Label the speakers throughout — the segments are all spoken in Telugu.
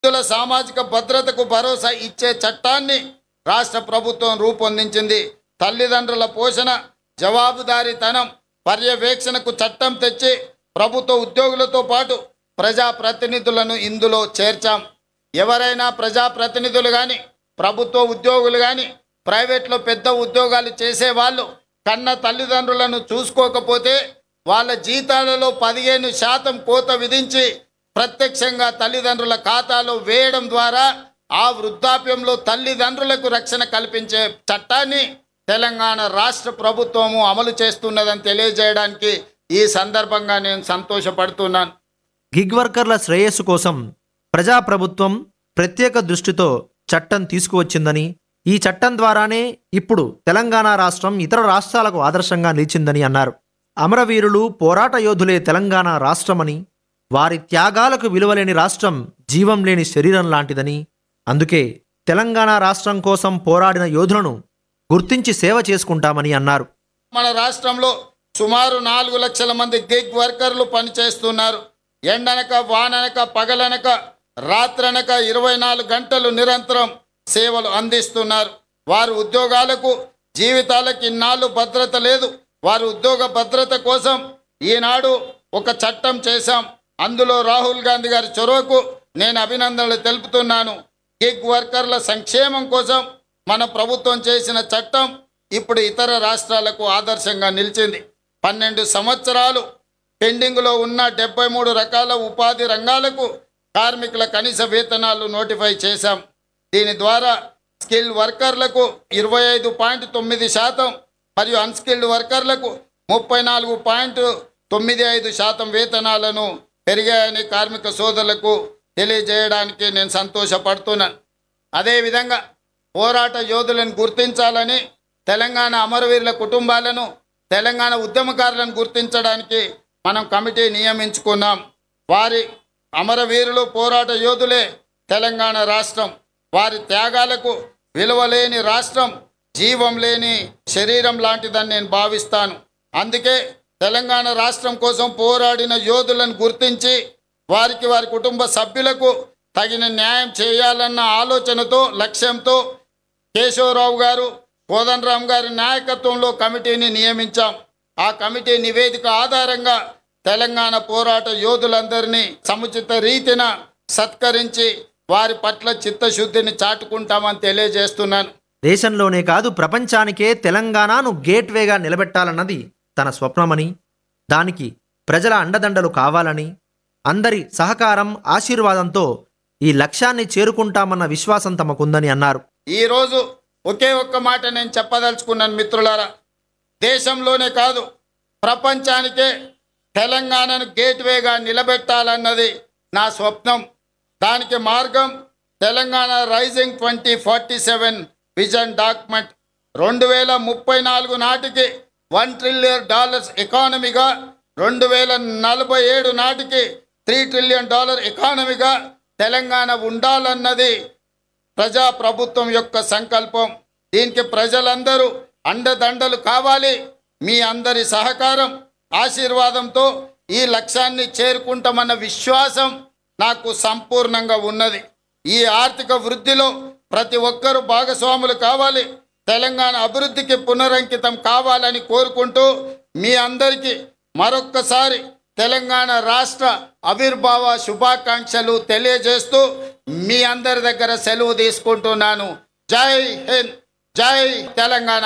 Speaker 1: వ్యక్తుల సామాజిక భద్రతకు భరోసా ఇచ్చే చట్టాన్ని రాష్ట్ర ప్రభుత్వం రూపొందించింది తల్లిదండ్రుల పోషణ జవాబుదారీతనం పర్యవేక్షణకు చట్టం తెచ్చి ప్రభుత్వ ఉద్యోగులతో పాటు ప్రజాప్రతినిధులను ఇందులో చేర్చాం ఎవరైనా ప్రజాప్రతినిధులు కానీ ప్రభుత్వ ఉద్యోగులు కానీ ప్రైవేట్లో పెద్ద ఉద్యోగాలు చేసేవాళ్ళు కన్న తల్లిదండ్రులను చూసుకోకపోతే వాళ్ళ జీతాలలో పదిహేను శాతం కోత విధించి ప్రత్యక్షంగా తల్లిదండ్రుల ఖాతాలో వేయడం ద్వారా ఆ వృద్ధాప్యంలో తల్లిదండ్రులకు రక్షణ కల్పించే చట్టాన్ని తెలంగాణ రాష్ట్ర ప్రభుత్వము అమలు చేస్తున్నదని తెలియజేయడానికి ఈ సందర్భంగా నేను సంతోషపడుతున్నాను
Speaker 2: గిగ్ వర్కర్ల శ్రేయస్సు కోసం ప్రజాప్రభుత్వం ప్రత్యేక దృష్టితో చట్టం తీసుకువచ్చిందని ఈ చట్టం ద్వారానే ఇప్పుడు తెలంగాణ రాష్ట్రం ఇతర రాష్ట్రాలకు ఆదర్శంగా నిలిచిందని అన్నారు అమరవీరులు పోరాట యోధులే తెలంగాణ రాష్ట్రమని వారి త్యాగాలకు విలువలేని రాష్ట్రం జీవం లేని శరీరం లాంటిదని అందుకే తెలంగాణ రాష్ట్రం కోసం పోరాడిన యోధులను గుర్తించి సేవ చేసుకుంటామని అన్నారు
Speaker 1: మన రాష్ట్రంలో సుమారు నాలుగు లక్షల మంది గిగ్ వర్కర్లు పనిచేస్తున్నారు ఎండనక వాననక పగలనక రాత్రనక ఇరవై నాలుగు గంటలు నిరంతరం సేవలు అందిస్తున్నారు వారి ఉద్యోగాలకు జీవితాలకు ఇన్నాళ్ళు భద్రత లేదు వారి ఉద్యోగ భద్రత కోసం ఈనాడు ఒక చట్టం చేశాం అందులో రాహుల్ గాంధీ గారి చొరవకు నేను అభినందనలు తెలుపుతున్నాను గిగ్ వర్కర్ల సంక్షేమం కోసం మన ప్రభుత్వం చేసిన చట్టం ఇప్పుడు ఇతర రాష్ట్రాలకు ఆదర్శంగా నిలిచింది పన్నెండు సంవత్సరాలు పెండింగ్లో ఉన్న డెబ్బై మూడు రకాల ఉపాధి రంగాలకు కార్మికుల కనీస వేతనాలు నోటిఫై చేశాం దీని ద్వారా స్కిల్ వర్కర్లకు ఇరవై ఐదు పాయింట్ తొమ్మిది శాతం మరియు అన్స్కిల్డ్ వర్కర్లకు ముప్పై నాలుగు పాయింట్ తొమ్మిది ఐదు శాతం వేతనాలను పెరిగాయని కార్మిక సోదరులకు తెలియజేయడానికి నేను సంతోషపడుతున్నాను అదేవిధంగా పోరాట యోధులను గుర్తించాలని తెలంగాణ అమరవీరుల కుటుంబాలను తెలంగాణ ఉద్యమకారులను గుర్తించడానికి మనం కమిటీ నియమించుకున్నాం వారి అమరవీరులు పోరాట యోధులే తెలంగాణ రాష్ట్రం వారి త్యాగాలకు విలువలేని రాష్ట్రం జీవం లేని శరీరం లాంటిదని నేను భావిస్తాను అందుకే తెలంగాణ రాష్ట్రం కోసం పోరాడిన యోధులను గుర్తించి వారికి వారి కుటుంబ సభ్యులకు తగిన న్యాయం చేయాలన్న ఆలోచనతో లక్ష్యంతో కేశవరావు గారు కోదండరామ్ గారి నాయకత్వంలో కమిటీని నియమించాం ఆ కమిటీ నివేదిక ఆధారంగా తెలంగాణ పోరాట యోధులందరినీ సముచిత రీతిన సత్కరించి వారి పట్ల చిత్తశుద్ధిని చాటుకుంటామని తెలియజేస్తున్నాను
Speaker 2: దేశంలోనే కాదు ప్రపంచానికే తెలంగాణను గేట్వేగా నిలబెట్టాలన్నది తన స్వప్నమని దానికి ప్రజల అండదండలు కావాలని అందరి సహకారం ఆశీర్వాదంతో ఈ లక్ష్యాన్ని చేరుకుంటామన్న విశ్వాసం తమకుందని అన్నారు
Speaker 1: ఈరోజు ఒకే ఒక్క మాట నేను చెప్పదలుచుకున్నాను మిత్రులారా దేశంలోనే కాదు ప్రపంచానికే తెలంగాణను గేట్వేగా నిలబెట్టాలన్నది నా స్వప్నం దానికి మార్గం Telangana rising twenty forty seven vision document రెండు వేల ముప్పై నాలుగు నాటికి వన్ ట్రిలియన్ డాలర్స్ ఎకానమీగా రెండు వేల నలభై ఏడు నాటికి త్రీ ట్రిలియన్ డాలర్ ఎకానమీగా తెలంగాణ ఉండాలన్నది ప్రజా ప్రభుత్వం యొక్క సంకల్పం దీనికి ప్రజలందరూ అండదండలు కావాలి మీ అందరి సహకారం ఆశీర్వాదంతో ఈ లక్ష్యాన్ని చేరుకుంటామన్న విశ్వాసం నాకు సంపూర్ణంగా ఉన్నది ఈ ఆర్థిక వృద్ధిలో ప్రతి ఒక్కరూ భాగస్వాములు కావాలి తెలంగాణ అభివృద్ధికి పునరంకితం కావాలని కోరుకుంటూ మీ అందరికీ మరొక్కసారి తెలంగాణ రాష్ట్ర ఆవిర్భావ శుభాకాంక్షలు తెలియజేస్తూ మీ అందరి దగ్గర సెలవు తీసుకుంటున్నాను జై హింద్ జై తెలంగాణ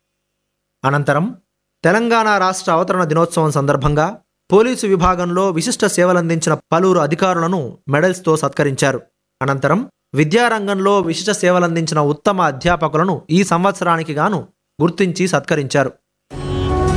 Speaker 2: అనంతరం తెలంగాణ రాష్ట్ర అవతరణ దినోత్సవం సందర్భంగా పోలీసు విభాగంలో విశిష్ట సేవలందించిన పలువురు అధికారులను మెడల్స్తో సత్కరించారు అనంతరం విద్యారంగంలో విశిష్ట సేవలందించిన ఉత్తమ అధ్యాపకులను ఈ సంవత్సరానికి గాను గుర్తించి సత్కరించారు